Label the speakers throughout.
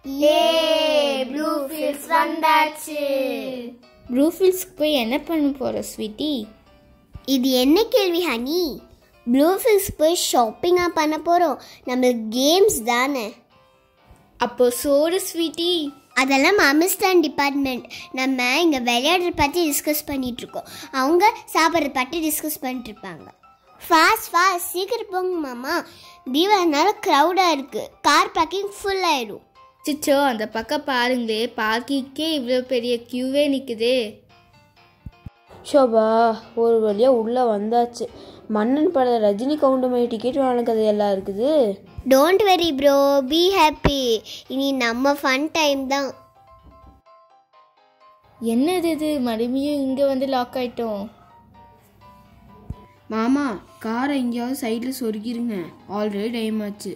Speaker 1: ஏ blue fills வந்தாச்சு
Speaker 2: ப்ளூ ஃபில்ஸ்க்கு போய் என்ன பண்ண போற ஸ்வீட்டி
Speaker 1: இது என்ன கேள்வி ஹனி ப்ளூ ஃபில்ஸ் போய் ஷாப்பிங்கா பண்ண போறோம் நம்மளுக்கு கேம்ஸ் தானே
Speaker 2: அப்போ சோறு ஸ்வீட்டி
Speaker 1: அதெல்லாம் அமிஸ்தான் டிபார்ட்மெண்ட் நம்ம இங்கே விளையாடுறத பற்றி டிஸ்கஸ் பண்ணிட்டு இருக்கோம் அவங்க சாப்பிட்றத பற்றி டிஸ்கஸ் பண்ணிட்டு இருப்பாங்க ஃபாஸ்ட் ஃபாஸ்ட் சீக்கிரம் போங்க மாமா தீபாவளினால க்ரௌடாக இருக்குது கார் பார்க்கிங் ஃபுல் ஆயிடும்
Speaker 2: சிச்சோ அந்த பக்கம் பாருங்களே பார்க்கிங்கே இவ்வளோ பெரிய கியூவே நிற்குதே
Speaker 3: ஷோபா ஒரு வழியாக உள்ளே வந்தாச்சு மன்னன் பட ரஜினி கவுண்டமணி டிக்கெட் வாங்கினது எல்லாம் இருக்குது
Speaker 1: don't worry bro be happy இனி நம்ம ஃபன் டைம் தான்
Speaker 2: என்னது இது மறுபடியும் இங்கே வந்து லாக் ஆயிட்டோம்
Speaker 3: மாமா காரை எங்கேயாவது சைடில் சொருகிருங்க ஆல்ரெடி டைம் ஆச்சு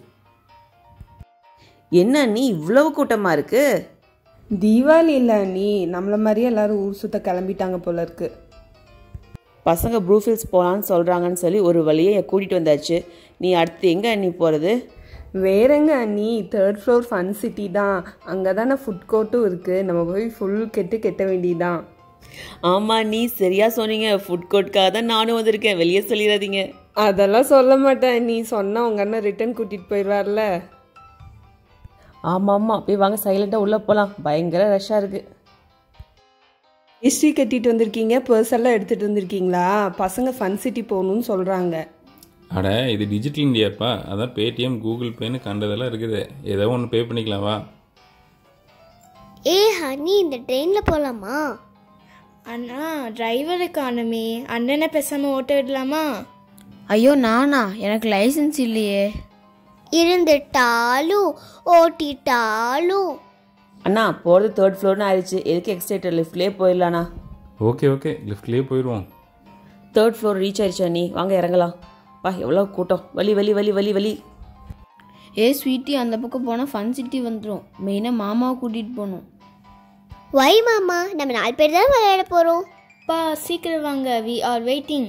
Speaker 4: என்ன நீ இவ்வளவு கூட்டமா இருக்கு
Speaker 5: தீபாவளி இல்லை நீ நம்மள மாதிரியே எல்லாரும் ஊர் சுத்த கிளம்பிட்டாங்க போல இருக்கு
Speaker 4: பசங்க ப்ரூஃபில்ஸ் போகலான்னு சொல்கிறாங்கன்னு சொல்லி ஒரு வழியை கூட்டிகிட்டு வந்தாச்சு நீ அடுத்து எங்கே நீ போகிறது
Speaker 5: வேறங்க நீ தேர்ட் ஃப்ளோர் ஃபன் சிட்டி தான் அங்கே தானே ஃபுட் கோர்ட்டும் இருக்குது நம்ம போய் ஃபுல் கெட்டு கெட்ட வேண்டியதான்
Speaker 4: ஆமாம் நீ சரியா சொன்னீங்க ஃபுட் கோர்ட்காக தான் நானும் வந்திருக்கேன் வெளியே சொல்லிடாதீங்க
Speaker 5: அதெல்லாம் சொல்ல மாட்டேன் நீ சொன்னா உங்க அண்ணன் ரிட்டர்ன் கூட்டிட்டு போயிடுவார்ல
Speaker 4: ஆமாம் ஆமாம் போய் வாங்க சைலண்ட்டாக உள்ளே போகலாம் பயங்கர ரஷ்ஷாக இருக்குது
Speaker 5: ஹிஸ்ட்ரி கட்டிட்டு வந்திருக்கீங்க பர்ஸ் எல்லாம் எடுத்துட்டு வந்திருக்கீங்களா பசங்க ஃபன் சிட்டி போகணும்னு சொல்றாங்க
Speaker 6: அட இது டிஜிட்டல் இந்தியாப்பா அதான் பேடிஎம் கூகுள் பேன்னு கண்டதெல்லாம் இருக்குது ஏதோ ஒன்று பே பண்ணிக்கலாம் வா
Speaker 1: ஏ ஹனி இந்த ட்ரெயினில் போகலாமா
Speaker 2: அண்ணா டிரைவரை காணுமே அண்ணனை பேசாமல் ஓட்ட விடலாமா
Speaker 3: ஐயோ நானா எனக்கு லைசன்ஸ் இல்லையே
Speaker 1: இருந்துட்டாலும் ஓட்டிட்டாலும்
Speaker 4: அண்ணா போகிறது தேர்ட் ஃப்ளோர்னு ஆயிடுச்சு எதுக்கு எக்ஸ்டேட்டர் லிஃப்ட்லேயே போயிடலாண்ணா
Speaker 6: ஓகே ஓகே லிஃப்ட்லேயே போயிடுவோம்
Speaker 4: தேர்ட் ஃப்ளோர் ரீச் ஆயிடுச்சா நீ வாங்க இறங்கலாம் பா எவ்வளோ கூட்டம் வலி வலி வலி வலி வலி
Speaker 3: ஏ ஸ்வீட்டி அந்த பக்கம் போனால் ஃபன் சிட்டி வந்துடும் மெயினாக மாமாவை கூட்டிகிட்டு போகணும்
Speaker 1: வை மாமா நம்ம நாலு பேர் தான் விளையாட போகிறோம்
Speaker 2: பா சீக்கிரம் வாங்க வி ஆர் வெயிட்டிங்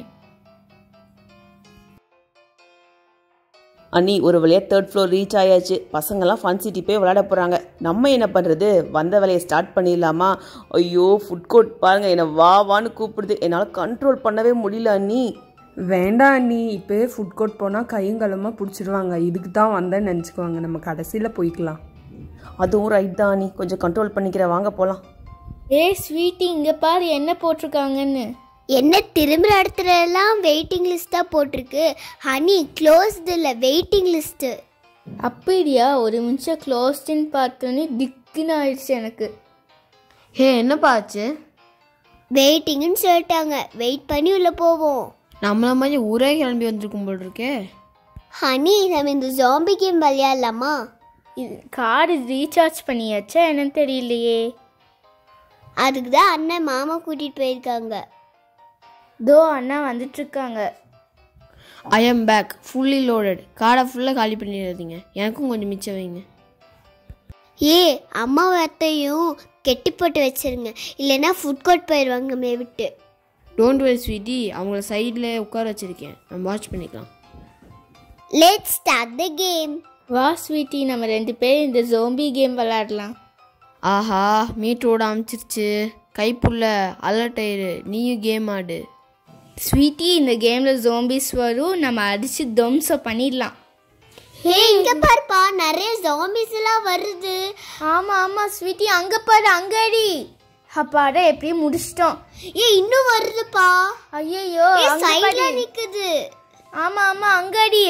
Speaker 4: அண்ணி ஒரு வழியாக தேர்ட் ஃப்ளோர் ரீச் ஆயாச்சு பசங்கெல்லாம் ஃபன் சிட்டி போய் விளையாட போகிறாங்க நம்ம என்ன பண்ணுறது வந்த வேலையை ஸ்டார்ட் பண்ணிடலாமா ஐயோ ஃபுட் கோர்ட் பாருங்கள் என்னை வா வான்னு கூப்பிடுது என்னால் கண்ட்ரோல் பண்ணவே முடியல அண்ணி
Speaker 5: வேண்டாம் நீ இப்போயே ஃபுட் கோர்ட் போனால் கையும் களமாக பிடிச்சிருவாங்க இதுக்கு தான் வந்தேன்னு நினச்சிக்குவாங்க நம்ம கடைசியில் போய்க்கலாம்
Speaker 4: அதுவும் ரைட் தான் அண்ணி கொஞ்சம் கண்ட்ரோல் பண்ணிக்கிற வாங்க போகலாம்
Speaker 2: ஏ ஸ்வீட்டி இங்கே பாரு என்ன போட்டிருக்காங்கன்னு
Speaker 1: என்ன திரும்புகிற இடத்துல எல்லாம் வெயிட்டிங் லிஸ்ட்டாக போட்டிருக்கு ஹனி க்ளோஸ்டு இல்லை வெயிட்டிங் லிஸ்ட்டு
Speaker 2: அப்படியா ஒரு நிமிஷம் க்ளோஸ்டின்னு பார்த்தோன்னே திக்குன்னு ஆயிடுச்சு எனக்கு
Speaker 3: ஹே என்னப்பா ஆச்சு
Speaker 1: வெயிட்டிங்னு சொல்லிட்டாங்க வெயிட் பண்ணி உள்ளே போவோம்
Speaker 3: நம்மள மாதிரி ஊரே கிளம்பி வந்திருக்கும் போல் இருக்கே
Speaker 1: ஹனி நம்ம இந்த ஜாம்பி கேம் விளையாடலாமா
Speaker 2: இது கார்டு ரீசார்ஜ் பண்ணியாச்சா என்னன்னு தெரியலையே
Speaker 1: அதுக்கு தான் அண்ணன் மாமா கூட்டிகிட்டு போயிருக்காங்க
Speaker 2: தோ அண்ணா வந்துட்டு இருக்காங்க
Speaker 3: I am back fully loaded கார்டை ஃபுல்லாக காலி பண்ணிடாதீங்க எனக்கும் கொஞ்சம் மிச்சம் வைங்க
Speaker 1: ஏ அம்மாவும் அத்தையும் கெட்டி போட்டு வச்சிருங்க இல்லைன்னா ஃபுட் கோர்ட் போயிடுவாங்க நம்மளை விட்டு
Speaker 3: டோன்ட் வெரி ஸ்வீட்டி அவங்கள சைடில் உட்கார வச்சிருக்கேன் நம்ம வாட்ச் பண்ணிக்கலாம்
Speaker 1: லெட்ஸ் ஸ்டார்ட் த கேம்
Speaker 2: வா ஸ்வீட்டி நம்ம ரெண்டு பேரும் இந்த ஜோம்பி கேம் விளையாடலாம்
Speaker 3: ஆஹா மீட்டரோட அமுச்சிருச்சு கைப்புள்ள அலர்டயிரு நீயும் கேம் ஆடு
Speaker 2: ஸ்வீட்டி இந்த கேமில் ஜோம்பிஸ் வரும் நம்ம அடித்து துவம்சம் பண்ணிடலாம்
Speaker 1: ஹே இங்க பாருப்பா நிறைய ஜாம்பிஸ் எல்லாம் வருது
Speaker 2: ஆமாம் ஆமாம் ஸ்வீட்டி அங்கே பாரு அங்கடி அப்பாடா எப்படியும் முடிச்சிட்டோம்
Speaker 1: ஏ இன்னும் வருதுப்பா
Speaker 2: ஐயோ
Speaker 1: ஏ சைடுல நிக்குது
Speaker 2: ஆமாம் ஆமாம் அங்கடி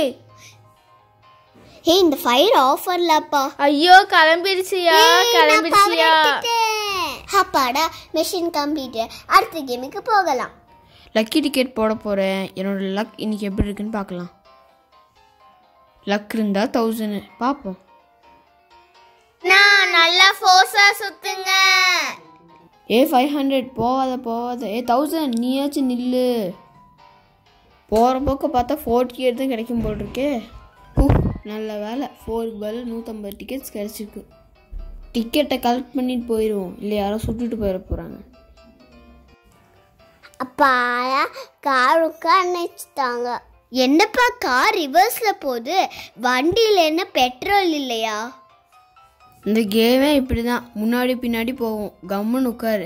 Speaker 1: ஹே இந்த ஃபயர் ஆஃப் வரலப்பா
Speaker 2: ஐயோ கிளம்பிடுச்சியா கிளம்பிடுச்சியா
Speaker 1: அப்பாடா மிஷின் கம்ப்ளீட் அடுத்த கேமுக்கு போகலாம்
Speaker 3: லக்கி டிக்கெட் போட போகிறேன் என்னோட லக் இன்னைக்கு எப்படி இருக்குன்னு பார்க்கலாம் லக் இருந்தால் தௌசண்ட் பார்ப்போம்
Speaker 1: நான் நல்லா ஃபோர்ஸா சுத்துங்க
Speaker 3: ஏ ஃபைவ் ஹண்ட்ரட் போகாத போகாத ஏ தௌசண்ட் நீயாச்சும் நில்லு போகிற போக்க பார்த்தா ஃபோர் டிக்கெட் தான் கிடைக்கும் போல் இருக்கே ஹூ நல்ல வேலை ஃபோருக்கு பதில் நூற்றம்பது டிக்கெட்ஸ் கிடச்சிருக்கு டிக்கெட்டை கலெக்ட் பண்ணிட்டு போயிடுவோம் இல்லை யாரோ சுட்டுட்டு போயிட போகிறாங்க
Speaker 1: அப்பா கார் உட்காந்துட்டாங்க என்னப்பா கார் ரிவர்ஸ்ல போகுது வண்டியில என்ன பெட்ரோல் இல்லையா
Speaker 3: இந்த கேமே இப்படி தான் முன்னாடி பின்னாடி போகும் கம்முன்னு உட்காரு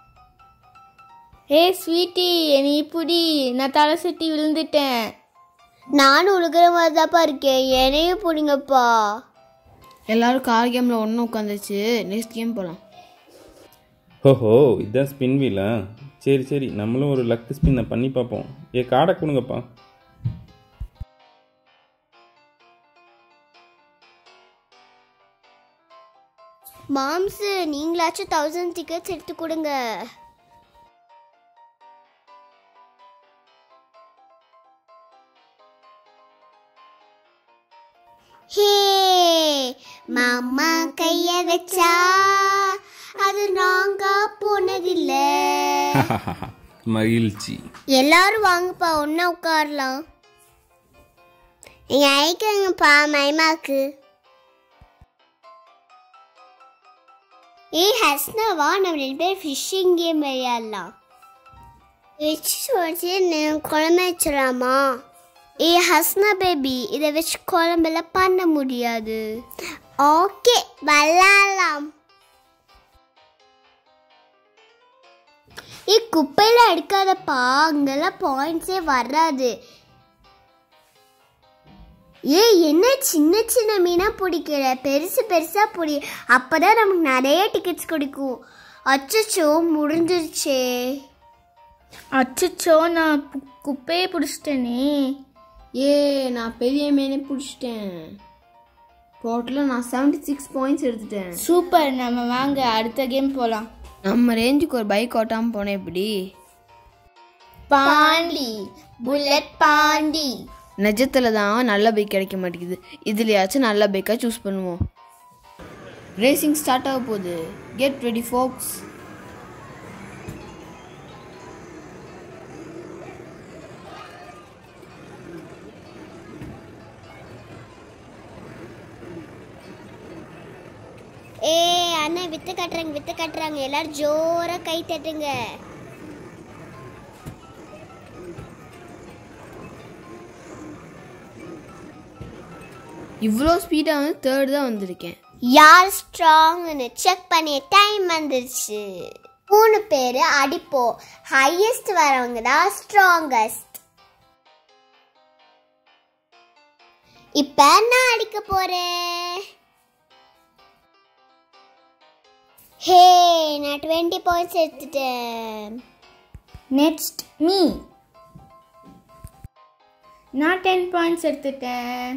Speaker 2: ஏ ஸ்வீட்டி நீ புடி நான் தலை சுட்டி விழுந்துட்டேன்
Speaker 1: நானும் உழுகிற மாதிரி தான்ப்பா இருக்கேன் என்னையும் பிடிங்கப்பா
Speaker 3: எல்லாரும் கார் கேமில் ஒன்றும் உட்காந்துச்சு நெக்ஸ்ட் கேம் போகலாம்
Speaker 6: ஓஹோ இதுதான் ஸ்பின் வீலா சரி சரி நம்மளும் ஒரு லக் ஸ்பின்னை பண்ணி பார்ப்போம் ஏ காடை கொடுங்கப்பா
Speaker 1: மாம்ஸு நீங்களாச்சும் தௌசண்ட் டிக்கெட்ஸ் எடுத்து கொடுங்க ஹே மாமா கைய வச்சா அது நாங்கா போனதில்ல
Speaker 6: மகிழ்ச்சி
Speaker 1: எல்லாரும் வாங்கப்பா ஒண்ணா உட்காரலாம் நீங்க ஐக்கங்கப்பா மைமாக்கு ஏய் ஹஸ்னா வா நம்ம ரெண்டு பேர் ஃபிஷ்ஷிங் கேம் விளையாடலாம் வச்சு வச்சு நான் குழம்பு வச்சிடலாமா ஏய் ஹஸ்னா பேபி இதை வச்சு குழம்பெல்லாம் பண்ண முடியாது ஓகே விளையாடலாம் ஏய் குப்பையில அடிக்காதப்பா அங்கெல்லாம் பாயிண்ட்ஸே வராது ஏய் என்ன சின்ன சின்ன மீனா பிடிக்கிற பெருசு பெருசா பிடி அப்பதான் நமக்கு நிறைய டிக்கெட்ஸ் கிடைக்கும் அச்சச்சோ முடிஞ்சிருச்சே
Speaker 2: அச்சச்சோ நான் பு- குப்பையை பிடிச்சிட்டேனே
Speaker 3: ஏ நான் பெரிய மீனே பிடிச்சிட்டேன் டோட்டலாக நான் செவன்ட்டி சிக்ஸ் பாயிண்ட்ஸ் எடுத்துட்டேன்
Speaker 2: சூப்பர் நம்ம வாங்க அடுத்த கேம் போகலாம்
Speaker 3: நம்ம ரேஞ்சுக்கு ஒரு பைக் ஓட்டாமல் போனேன் எப்படி
Speaker 2: பாண்டி புல்லட் பாண்டி
Speaker 3: நிஜத்தில் தான் நல்ல பைக் கிடைக்க மாட்டேங்குது இதுலையாச்சும் நல்ல பைக்காக சூஸ் பண்ணுவோம் ரேசிங் ஸ்டார்ட் ஆக போகுது கெட் ரெடி ஃபோக்ஸ்
Speaker 1: ஏ அண்ணா வித்து கட்டுறாங்க வித்து கட்டுறாங்க எல்லாரும் ஜோரா கை தட்டுங்க
Speaker 3: இவ்வளோ ஸ்பீடாக வந்து தேர்ட் தான் வந்திருக்கேன்
Speaker 1: யார் ஸ்ட்ராங்னு செக் பண்ணி டைம் வந்துருச்சு மூணு பேர் அடிப்போம் ஹையஸ்ட் வரவங்க தான் ஸ்ட்ராங்கஸ்ட் இப்ப நான் அடிக்க போறேன் ஹே நான் டுவெண்ட்டி பாயிண்ட்ஸ் எடுத்துட்டேன்
Speaker 2: நெக்ஸ்ட் மீ நான் டென் பாயிண்ட்ஸ் எடுத்துட்டேன்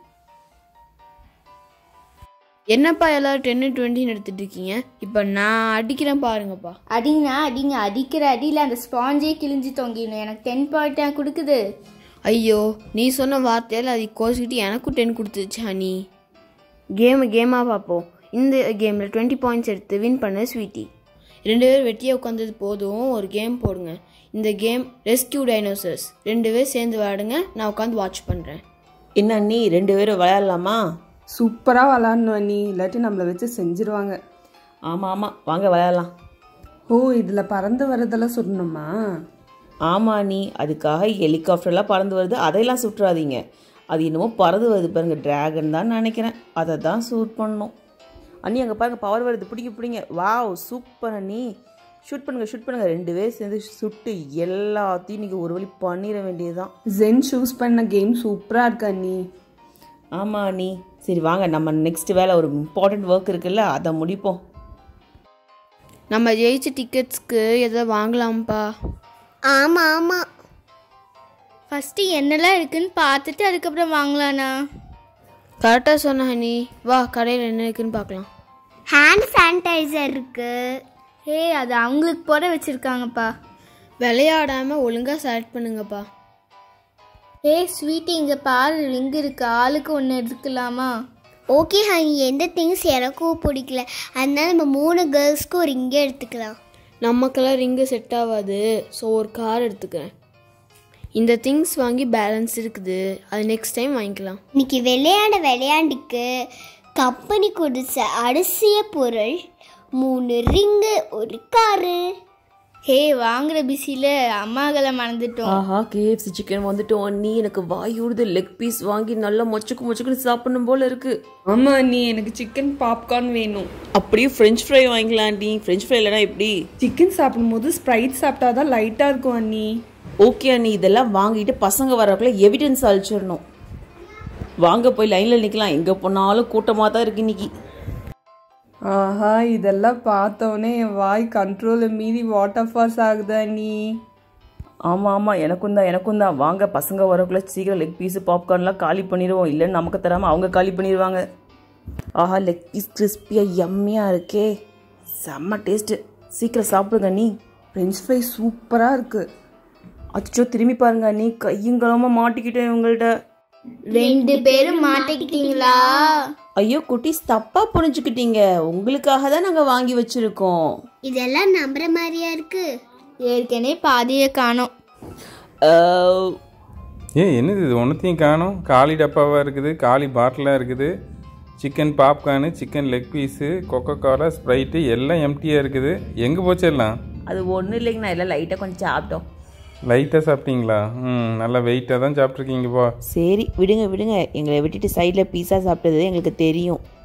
Speaker 3: என்னப்பா எல்லாரும் டென்னு டுவெண்ட்டின்னு எடுத்துட்டு இருக்கீங்க இப்போ நான் அடிக்கிறேன் பாருங்கப்பா
Speaker 2: அடிங்கண்ணா அடிங்க அடிக்கிற அடியில் அந்த ஸ்பாஞ்சே கிழிஞ்சு தொங்கிடணும் எனக்கு டென் பாயிண்ட் கொடுக்குது
Speaker 3: ஐயோ நீ சொன்ன வார்த்தையால் அது கோச்சிக்கிட்டு எனக்கும் டென் கொடுத்துச்சு ஹனி கேமு கேமாக பார்ப்போம் இந்த கேமில் டுவெண்ட்டி பாயிண்ட்ஸ் எடுத்து வின் பண்ண ஸ்வீட்டி ரெண்டு பேர் வெட்டியாக உட்காந்தது போதும் ஒரு கேம் போடுங்க இந்த கேம் ரெஸ்கியூ டைனோசர்ஸ் ரெண்டு பேர் சேர்ந்து விளையாடுங்க நான் உட்காந்து வாட்ச் பண்ணுறேன்
Speaker 4: என்ன நீ ரெண்டு பேரும் விளையாடலாமா
Speaker 5: சூப்பராக விளாட்ணும் நீ இல்லாட்டி நம்மளை வச்சு செஞ்சிருவாங்க
Speaker 4: ஆமாம் ஆமாம் வாங்க விளையாடலாம்
Speaker 5: ஓ இதில் பறந்து வரதெல்லாம் சொல்லணுமா
Speaker 4: ஆமாம் நீ அதுக்காக ஹெலிகாப்டர்லாம் பறந்து வருது அதையெல்லாம் சுற்றாதீங்க அது என்னமோ பறந்து வருது பாருங்க டிராகன் தான் நினைக்கிறேன் அதை தான் ஷூட் பண்ணணும் அண்ணி அங்கே பாருங்க பவர் வருது பிடிங்க பிடிங்க வாவ் சூப்பர் அண்ணி ஷூட் பண்ணுங்க ஷூட் பண்ணுங்க ரெண்டு பேரும் சேர்ந்து சுட்டு எல்லாத்தையும் நீங்கள் ஒரு வழி பண்ணிட வேண்டியதுதான்
Speaker 5: ஜென் சூஸ் பண்ண கேம் சூப்பராக இருக்கா நீ
Speaker 4: ஆமாம் அண்ணி சரி வாங்க நம்ம நெக்ஸ்ட் வேலை ஒரு இம்பார்ட்டண்ட் ஒர்க் இருக்குல்ல அதை முடிப்போம்
Speaker 3: நம்ம ஜெயிச்ச டிக்கெட்ஸ்க்கு எதை வாங்கலாம்ப்பா
Speaker 1: ஆமா ஆமா
Speaker 2: ஃபஸ்ட்டு என்னெல்லாம் இருக்குன்னு பார்த்துட்டு அதுக்கப்புறம் வாங்கலாண்ணா
Speaker 3: கரெக்டாக சொன்ன ஹனி வா கடையில் என்ன இருக்குன்னு பார்க்கலாம்
Speaker 1: ஹேண்ட் சானிடைசர் இருக்கு
Speaker 2: ஹே அது அவங்களுக்கு போட வச்சுருக்காங்கப்பா
Speaker 3: விளையாடாமல் ஒழுங்காக செலக்ட் பண்ணுங்கப்பா
Speaker 2: ஹே ஸ்வீட்டி இங்கே பாரு லிங்க் இருக்கு ஆளுக்கு ஒன்று எடுத்துக்கலாமா
Speaker 1: ஓகே ஹனி எந்த திங்ஸ் எனக்கும் பிடிக்கல அதனால நம்ம மூணு கேர்ள்ஸ்க்கும் ஒரு இங்கே எடுத்துக்கலாம்
Speaker 3: நமக்கெல்லாம் ரிங்கு செட் ஆகாது ஸோ ஒரு கார் எடுத்துக்கிறேன் இந்த திங்ஸ் வாங்கி பேலன்ஸ் இருக்குது அது நெக்ஸ்ட் டைம் வாங்கிக்கலாம்
Speaker 1: இன்னைக்கு விளையாட விளையாண்டுக்கு கம்பெனி கொடுத்த அரிசிய பொருள் மூணு ரிங்கு ஒரு காரு
Speaker 2: ஹே வாங்குற பிஸியில் அம்மாக்களை மறந்துட்டோம்
Speaker 4: ஆஹா கேஎஃப்சி சிக்கன் வந்துட்டோம் அண்ணி எனக்கு வாய் ஊடுது லெக் பீஸ் வாங்கி நல்லா மொச்சுக்கு மொச்சுக்குன்னு சாப்பிடணும் போல இருக்கு
Speaker 5: ஆமா நீ எனக்கு சிக்கன் பாப்கார்ன் வேணும்
Speaker 4: அப்படியே ஃப்ரெஞ்ச் ஃப்ரை வாங்கிக்கலாம் ஆண்டி ஃப்ரெஞ்ச் ஃப்ரை இல்லைனா எப்படி
Speaker 5: சிக்கன் சாப்பிடும்போது ஸ்ப்ரைட் சாப்பிட்டாதான் லைட்டா இருக்கும் அண்ணி
Speaker 4: ஓகே அண்ணி இதெல்லாம் வாங்கிட்டு பசங்க வரக்குள்ள எவிடன்ஸ் அழிச்சிடணும் வாங்க போய் லைனில் நிற்கலாம் எங்கே போனாலும் கூட்டமாக தான் இருக்கு இன்னைக்கு
Speaker 5: ஆஹா இதெல்லாம் பார்த்தோன்னே என் வாய் கண்ட்ரோலை மீறி வாட்டர் ஃபால்ஸ் ஆகுதா நீ
Speaker 4: ஆமாம் ஆமாம் எனக்கும் தான் எனக்கும் தான் வாங்க பசங்க வரக்குள்ள சீக்கிரம் லெக் பீஸு பாப்கார்ன்லாம் காலி பண்ணிடுவோம் இல்லைன்னு நமக்கு தராமல் அவங்க காலி பண்ணிடுவாங்க ஆஹா லெக் பீஸ் கிறிஸ்பியாக எம்மியாக இருக்கே செம்ம டேஸ்ட்டு சீக்கிரம் சாப்பிடுங்க நீ
Speaker 5: ஃப்ரெஞ்ச் ஃப்ரை சூப்பராக இருக்கு
Speaker 4: அச்சோ திரும்பி பாருங்க நீ கையுங்களமாக மாட்டிக்கிட்டேன் இவங்கள்ட்ட
Speaker 2: ரெண்டு பேரும் மாட்டிக்கிட்டீங்களா
Speaker 4: ஐயோ குட்டீஸ் தப்பாக புரிஞ்சுக்கிட்டீங்க உங்களுக்காக தான் நாங்கள் வாங்கி வச்சுருக்கோம்
Speaker 1: இதெல்லாம் நம்புற மாதிரியா இருக்கு
Speaker 2: ஏற்கனவே பாதியை காணோம்
Speaker 6: ஏ என்னது இது ஒன்றுத்தையும் காணும் காலி டப்பாவாக இருக்குது காலி பாட்டிலாக இருக்குது chicken popcorn chicken leg piece coca cola Sprite எல்லாம் எம்டியாக இருக்குது எங்கே போச்சு எல்லாம்
Speaker 4: அது ஒன்றும் இல்லைங்க நான் எல்லாம் லைட்டாக கொஞ்சம் சாப்பிட்டோம்
Speaker 6: லைட்டாக சாப்பிட்டீங்களா ம் நல்லா வெயிட்டாக தான் சாப்பிட்ருக்கீங்கப்பா
Speaker 4: சரி விடுங்க விடுங்க எங்களை விட்டுட்டு சைடில் பீஸா சாப்பிட்டது எங்களுக்கு தெரியும்